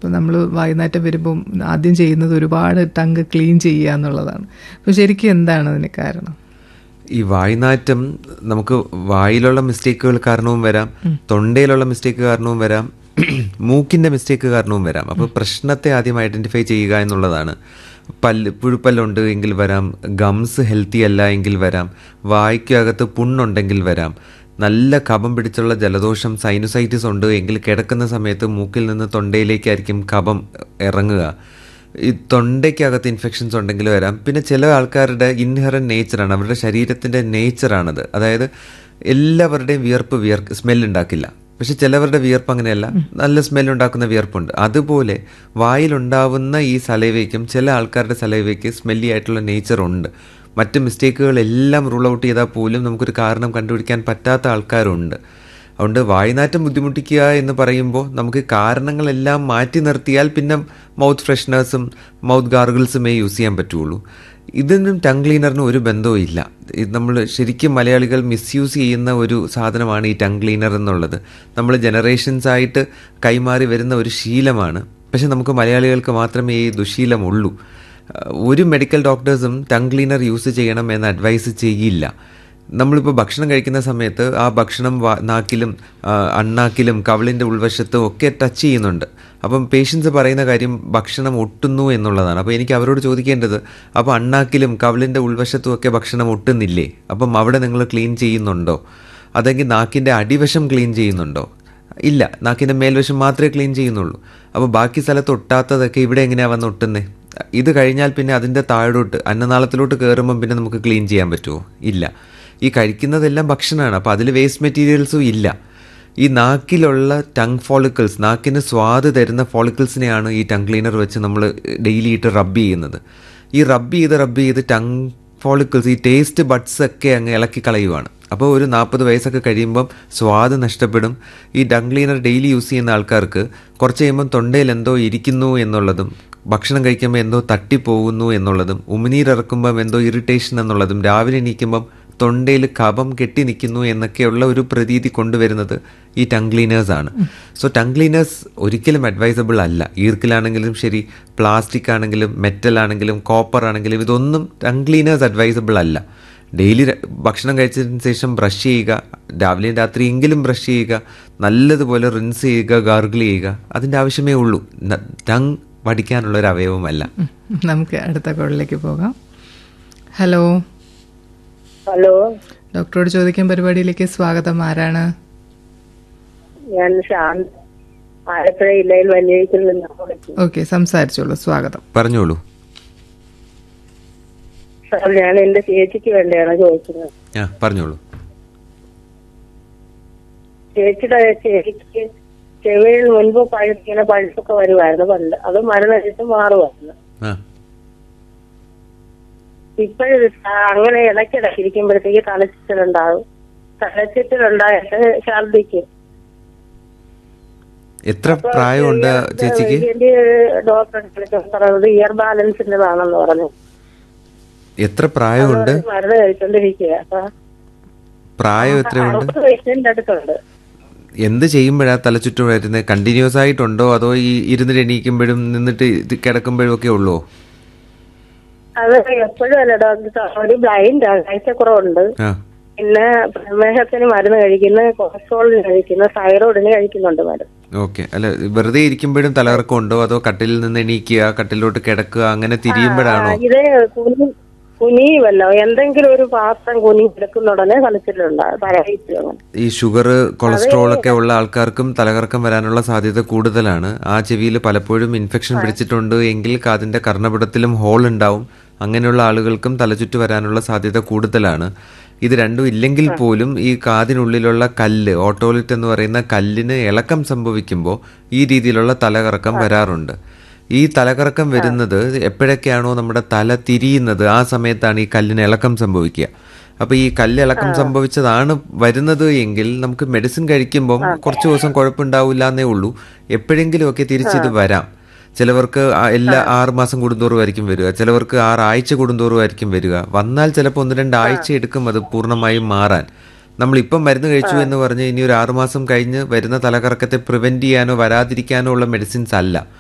അപ്പോൾ നമ്മൾ വൈകുന്നേരം വരുമ്പം ആദ്യം ചെയ്യുന്നത് ഒരുപാട് ടങ്ക് ക്ലീൻ ചെയ്യുക എന്നുള്ളതാണ് അപ്പോൾ ശരിക്കും എന്താണ് അതിന് കാരണം ഈ വായ്നാറ്റം നമുക്ക് വായിലുള്ള മിസ്റ്റേക്കുകൾ കാരണവും വരാം തൊണ്ടയിലുള്ള മിസ്റ്റേക്ക് കാരണവും വരാം മൂക്കിന്റെ മിസ്റ്റേക്ക് കാരണവും വരാം അപ്പോൾ പ്രശ്നത്തെ ആദ്യം ഐഡന്റിഫൈ ചെയ്യുക എന്നുള്ളതാണ് പല്ല് പുഴുപ്പല്ലുണ്ട് എങ്കിൽ വരാം ഗംസ് ഹെൽത്തി അല്ല എങ്കിൽ വരാം വായ്ക്കകത്ത് പുണ്ണുണ്ടെങ്കിൽ വരാം നല്ല കഫം പിടിച്ചുള്ള ജലദോഷം സൈനുസൈറ്റിസ് ഉണ്ട് എങ്കിൽ കിടക്കുന്ന സമയത്ത് മൂക്കിൽ നിന്ന് തൊണ്ടയിലേക്കായിരിക്കും കഫം ഇറങ്ങുക ഈ തൊണ്ടയ്ക്കകത്ത് ഇൻഫെക്ഷൻസ് ഉണ്ടെങ്കിൽ വരാം പിന്നെ ചില ആൾക്കാരുടെ ഇൻഹറൻ നേച്ചറാണ് അവരുടെ ശരീരത്തിൻ്റെ നേച്ചറാണത് അതായത് എല്ലാവരുടെയും വിയർപ്പ് വിയർക്ക് സ്മെല്ലുണ്ടാക്കില്ല പക്ഷെ ചിലവരുടെ വിയർപ്പ് അങ്ങനെയല്ല നല്ല സ്മെല്ലുണ്ടാക്കുന്ന വിയർപ്പുണ്ട് അതുപോലെ വായിലുണ്ടാവുന്ന ഈ സലൈവയ്ക്കും ചില ആൾക്കാരുടെ സലൈവയ്ക്ക് സ്മെല്ലി ആയിട്ടുള്ള നേച്ചർ ഉണ്ട് മറ്റ് മിസ്റ്റേക്കുകളെല്ലാം റൂൾ ഔട്ട് ചെയ്താൽ പോലും നമുക്കൊരു കാരണം കണ്ടുപിടിക്കാൻ പറ്റാത്ത ആൾക്കാരുണ്ട് അതുകൊണ്ട് വായുനാറ്റം ബുദ്ധിമുട്ടിക്കുക എന്ന് പറയുമ്പോൾ നമുക്ക് കാരണങ്ങളെല്ലാം മാറ്റി നിർത്തിയാൽ പിന്നെ മൗത്ത് ഫ്രഷ്നേഴ്സും മൗത്ത് ഗാർഗിൾസുമേ യൂസ് ചെയ്യാൻ പറ്റുള്ളൂ ഇതിനും ടങ് ക്ലീനറിനും ഒരു ബന്ധവും ഇല്ല ഇത് നമ്മൾ ശരിക്കും മലയാളികൾ മിസ്യൂസ് ചെയ്യുന്ന ഒരു സാധനമാണ് ഈ ടങ് ക്ലീനർ എന്നുള്ളത് നമ്മൾ ജനറേഷൻസ് ആയിട്ട് കൈമാറി വരുന്ന ഒരു ശീലമാണ് പക്ഷെ നമുക്ക് മലയാളികൾക്ക് മാത്രമേ ഈ ദുശീലമുള്ളൂ ഒരു മെഡിക്കൽ ഡോക്ടേഴ്സും ടങ് ക്ലീനർ യൂസ് ചെയ്യണം എന്ന് അഡ്വൈസ് ചെയ്യില്ല നമ്മളിപ്പോൾ ഭക്ഷണം കഴിക്കുന്ന സമയത്ത് ആ ഭക്ഷണം വാ നാക്കിലും ആ, അണ്ണാക്കിലും കവിളിൻ്റെ ഉൾവശത്തും ഒക്കെ ടച്ച് ചെയ്യുന്നുണ്ട് അപ്പം പേഷ്യൻസ് പറയുന്ന കാര്യം ഭക്ഷണം ഒട്ടുന്നു എന്നുള്ളതാണ് അപ്പോൾ എനിക്ക് അവരോട് ചോദിക്കേണ്ടത് അപ്പോൾ അണ്ണാക്കിലും കവിളിൻ്റെ ഉൾവശത്തും ഒക്കെ ഭക്ഷണം ഒട്ടുന്നില്ലേ അപ്പം അവിടെ നിങ്ങൾ ക്ലീൻ ചെയ്യുന്നുണ്ടോ അതെങ്കിൽ നാക്കിൻ്റെ അടിവശം ക്ലീൻ ചെയ്യുന്നുണ്ടോ ഇല്ല നാക്കിൻ്റെ മേൽവശം മാത്രമേ ക്ലീൻ ചെയ്യുന്നുള്ളൂ അപ്പോൾ ബാക്കി സ്ഥലത്ത് ഒട്ടാത്തതൊക്കെ ഇവിടെ എങ്ങനെയാണ് വന്ന് ഒട്ടുന്നത് ഇത് കഴിഞ്ഞാൽ പിന്നെ അതിൻ്റെ താഴോട്ട് അന്നനാളത്തിലോട്ട് കയറുമ്പം പിന്നെ നമുക്ക് ക്ലീൻ ചെയ്യാൻ പറ്റുമോ ഇല്ല ഈ കഴിക്കുന്നതെല്ലാം ഭക്ഷണമാണ് അപ്പോൾ അതിൽ വേസ്റ്റ് മെറ്റീരിയൽസും ഇല്ല ഈ നാക്കിലുള്ള ടങ് ഫോളിക്കിൾസ് നാക്കിന് സ്വാദ് തരുന്ന ഫോളിക്കിൾസിനെയാണ് ഈ ടങ് ക്ലീനർ വെച്ച് നമ്മൾ ഡെയിലി ഇട്ട് റബ്ബ് ചെയ്യുന്നത് ഈ റബ്ബ് ചെയ്ത് റബ്ബ് ചെയ്ത് ടങ് ഫോളിക്കിൾസ് ഈ ടേസ്റ്റ് ബഡ്സ് ഒക്കെ അങ്ങ് ഇളക്കി കളയുവാണ് അപ്പോൾ ഒരു നാൽപ്പത് വയസ്സൊക്കെ കഴിയുമ്പം സ്വാദ് നഷ്ടപ്പെടും ഈ ടങ് ക്ലീനർ ഡെയിലി യൂസ് ചെയ്യുന്ന ആൾക്കാർക്ക് കുറച്ച് കഴിയുമ്പം തൊണ്ടയിൽ എന്തോ ഇരിക്കുന്നു എന്നുള്ളതും ഭക്ഷണം കഴിക്കുമ്പോൾ എന്തോ തട്ടിപ്പോകുന്നു എന്നുള്ളതും ഉമിനീരിറക്കുമ്പം എന്തോ ഇറിറ്റേഷൻ എന്നുള്ളതും രാവിലെ എണീക്കുമ്പം തൊണ്ടയിൽ കഫം കെട്ടി നിൽക്കുന്നു എന്നൊക്കെയുള്ള ഒരു പ്രതീതി കൊണ്ടുവരുന്നത് ഈ ടങ് ക്ലീനേഴ്സ് ആണ് സോ ടങ് ക്ലീനേഴ്സ് ഒരിക്കലും അഡ്വൈസബിൾ അല്ല ഈർക്കിലാണെങ്കിലും ശരി പ്ലാസ്റ്റിക് ആണെങ്കിലും മെറ്റൽ ആണെങ്കിലും കോപ്പർ ആണെങ്കിലും ഇതൊന്നും ടങ് ക്ലീനേഴ്സ് അഡ്വൈസബിൾ അല്ല ഡെയിലി ഭക്ഷണം കഴിച്ചതിന് ശേഷം ബ്രഷ് ചെയ്യുക രാവിലെയും രാത്രിയെങ്കിലും ബ്രഷ് ചെയ്യുക നല്ലതുപോലെ റിൻസ് ചെയ്യുക ഗാർഗിൾ ചെയ്യുക അതിൻ്റെ ആവശ്യമേ ഉള്ളൂ ടങ് വടിക്കാനുള്ള ഒരു അവയവമല്ല ഉം. നമുക്ക് അടുത്ത കോളിലേക്ക് പോകാം ഹലോ ഹലോ ഡോക്ടറോട് ചോദിക്കാൻ പരിപാടിയിലേക്ക് സ്വാഗതം ആരാണ് ഞാൻ ശാന്ത് ആലപ്പുഴ ജില്ലയിൽ വലിയത്തിൽ നിന്നാണ് വിളിക്കുന്നത് ഓക്കെ സംസാരിച്ചോളൂ സ്വാഗതം പറഞ്ഞോളൂ സാർ ഞാൻ എന്റെ ചേച്ചിക്ക് വേണ്ടിയാണ് ചോദിക്കുന്നത് ആ പറഞ്ഞോളൂ ചേച്ചിയുടെ ചേച്ചിക്ക് ചെവിയിൽ മുൻപ് പഴുത്തിങ്ങനെ പഴുപ്പൊക്കെ വരുമായിരുന്നു പണ്ട് അത് മരുന്നടിച്ച് മാറുമായിരുന്നു ആ ഇപ്പോഴും അങ്ങനെ ഇടയ്ക്കിടയ്ക്ക് ഇരിക്കുമ്പോഴത്തേക്ക് തലച്ചിട്ടുണ്ടാകും തലച്ചിട്ടുണ്ടായിട്ട് ഛർദിക്കും എത്ര പ്രായമുണ്ട് ചേച്ചിക്ക് ഡോക്ടറെ പറഞ്ഞത് ഇയർ ബാലൻസിന്റേതാണെന്ന് പറഞ്ഞു എത്ര പ്രായമുണ്ട് മരുന്ന് കഴിച്ചോണ്ടിരിക്കുക അപ്പൊ പ്രായം എത്രയുണ്ട് അറുപത് വയസ്സിന്റെ അടുത്തുണ്ട് എന്ത് ചെയ്യുമ്പോഴാ തലചുറ്റും വരുന്നത് കണ്ടിന്യൂസ് ആയിട്ടുണ്ടോ അതോ ഈ ഇരുന്നിട്ട് എണീക്കുമ്പോഴും നിന്നിട്ട് ഇത് കിടക്കുമ്പോഴും ഒക്കെ ഉള്ളോ അത് എപ്പോഴും അല്ല ഡോക്ടർ ഒരു ബ്ലൈൻഡ് ആണ് കാഴ്ചക്കുറവുണ്ട് ആ പിന്നെ പ്രമേഹത്തിന് മരുന്ന് കഴിക്കുന്ന കൊളസ്ട്രോളിന് കഴിക്കുന്ന തൈറോയിഡിന് കഴിക്കുന്നുണ്ട് മരുന്ന് ഓക്കെ അല്ല വെറുതെ ഇരിക്കുമ്പോഴും തലകറക്കം ഉണ്ടോ അതോ കട്ടിലിൽ നിന്ന് എണീക്കുക കട്ടിലോട്ട് കിടക്കുക അങ്ങനെ തിരിയുമ്പോഴാണോ ആ, ഇത് കുനി കുനിയുമല്ലോ എന്തെങ്കിലും ഒരു പാത്രം കുനി എടുക്കുന്ന ഉടനെ തലച്ചിട്ടുണ്ടാകും തലവയിച്ചു അങ്ങനെ ഈ ഷുഗർ കൊളസ്ട്രോൾ ഒക്കെ ഉള്ള ആൾക്കാർക്കും തലകറക്കം വരാനുള്ള സാധ്യത കൂടുതലാണ് ആ ചെവിയിൽ പലപ്പോഴും ഇൻഫെക്ഷൻ പിടിച്ചിട്ടുണ്ട് എങ്കിൽ അതിന്റെ കർണപടത്തിലും ഹോൾ ഉണ്ടാവും അങ്ങനെയുള്ള ആളുകൾക്കും തലചുറ്റ് വരാനുള്ള സാധ്യത കൂടുതലാണ് ഇത് രണ്ടും ഇല്ലെങ്കിൽ പോലും ഈ കാതിനുള്ളിലുള്ള കല്ല് ഓട്ടോലിറ്റ് എന്ന് പറയുന്ന കല്ലിന് ഇളക്കം സംഭവിക്കുമ്പോൾ ഈ രീതിയിലുള്ള തലകറക്കം വരാറുണ്ട് ഈ തലകറക്കം വരുന്നത് എപ്പോഴൊക്കെയാണോ നമ്മുടെ തല തിരിയുന്നത് ആ സമയത്താണ് ഈ കല്ലിന് ഇളക്കം സംഭവിക്കുക അപ്പൊ ഈ കല്ല് ഇളക്കം സംഭവിച്ചതാണ് വരുന്നത് എങ്കിൽ നമുക്ക് മെഡിസിൻ കഴിക്കുമ്പോൾ കുറച്ച് ദിവസം കുഴപ്പമുണ്ടാവില്ല എന്നേ ഉള്ളൂ എപ്പോഴെങ്കിലുമൊക്കെ തിരിച്ചിത് വരാം ചിലവർക്ക് ആ എല്ലാ ആറ് മാസം കൂടുന്തോറും ആയിരിക്കും വരിക ചിലവർക്ക് ആറാഴ്ച കൂടുന്തോറും ആയിരിക്കും വരിക വന്നാൽ ചിലപ്പോൾ ഒന്ന് രണ്ട് ആഴ്ച എടുക്കും അത് പൂർണ്ണമായും മാറാൻ നമ്മളിപ്പം മരുന്ന് കഴിച്ചു എന്ന് പറഞ്ഞ് ഇനി ഒരു ആറുമാസം കഴിഞ്ഞ് വരുന്ന തലകറക്കത്തെ പ്രിവെന്റ് ചെയ്യാനോ വരാതിരിക്കാനോ ഉള്ള മെഡിസിൻസ് അല്ല